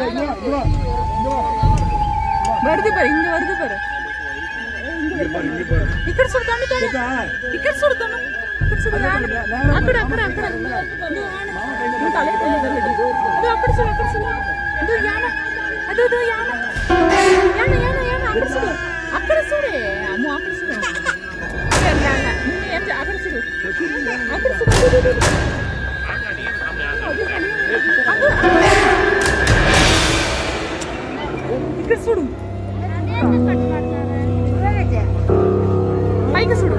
வருது பாரு இங்க வருது பாரு ఇక్కడ చూడు తను తను ఇక్కడ చూడు తను ఇక్కడ చూడు యాన అక్కడ అక్కడ అక్కడ నువ్వు తల అది అక్కడ చూడు అక్కడ చూడు అదో యాన అదో అదో యాన యాన యాన యాన అక్కడ చూడు అక్కడ చూడే అమ్మో అక్కడ చూడు యాన, యాన. నువ్వు ఏం చే- అక్కడ చూడు అక్కడ చూడు అదో, అదో, అదో. అదో, అక్కడ. ఇక్కడ చూడు పైకి చూడు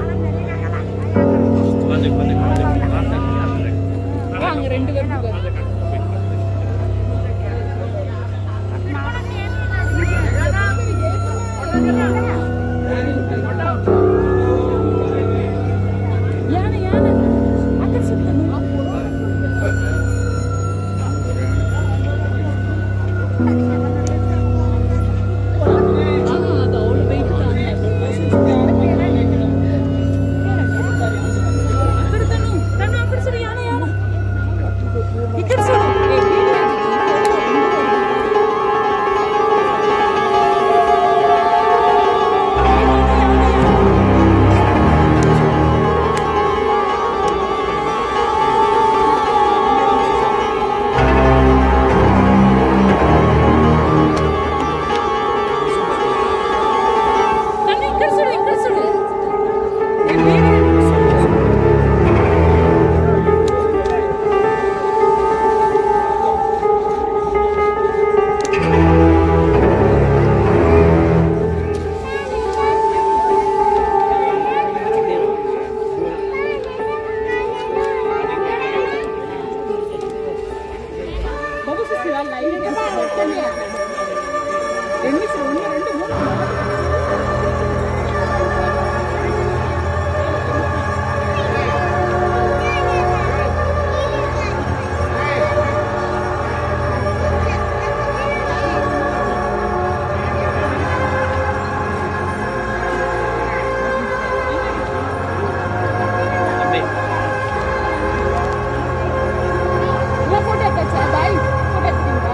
ఓ, அங்க ரெண்டு பேரும் இருக்காங்க. யானை யானை அక్కడ சுத்தணும் அது அவ்வளோ வெயிட் అక్కడ తను తను అక్కడ చూడు యాన యాన ఇక్కడ చూడు ఏ, వీడియో అది, తను ఇక్కడ చూడు ఇక్కడ చూడు ఏ, వీడియో అది, చూడు. బాబు చూసి వాళ్ళ లైన్ ఎన్ని రెండు రెండు మూడు ఇలా ఫోటో ఎక్కచ్చా బాయ్ ఫోటో ఎక్కుతుందా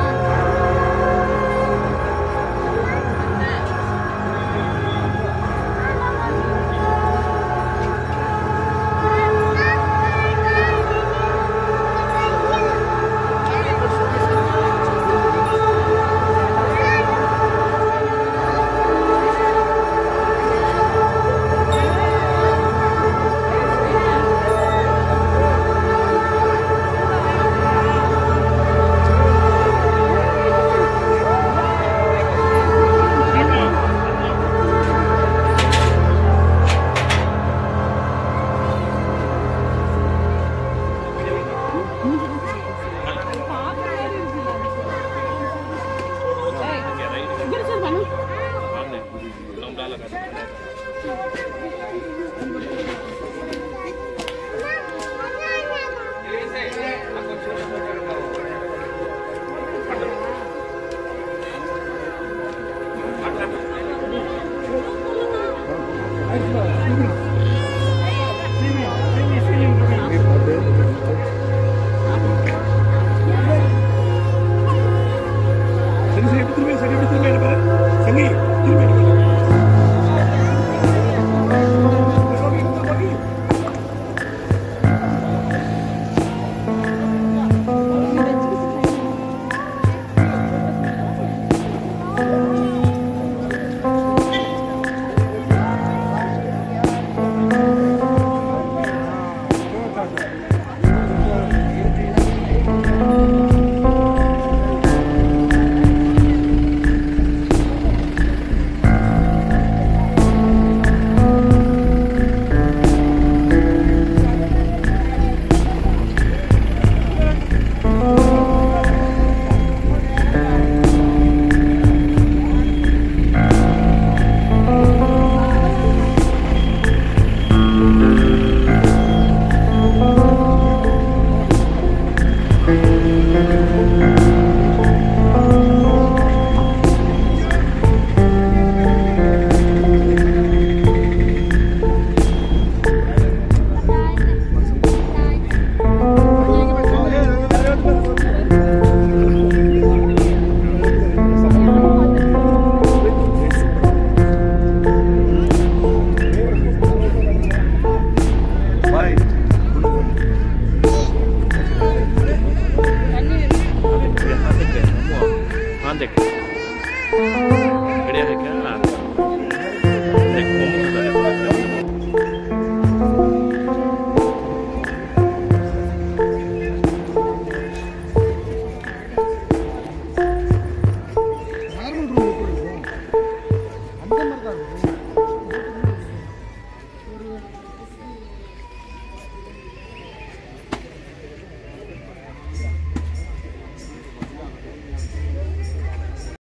Thank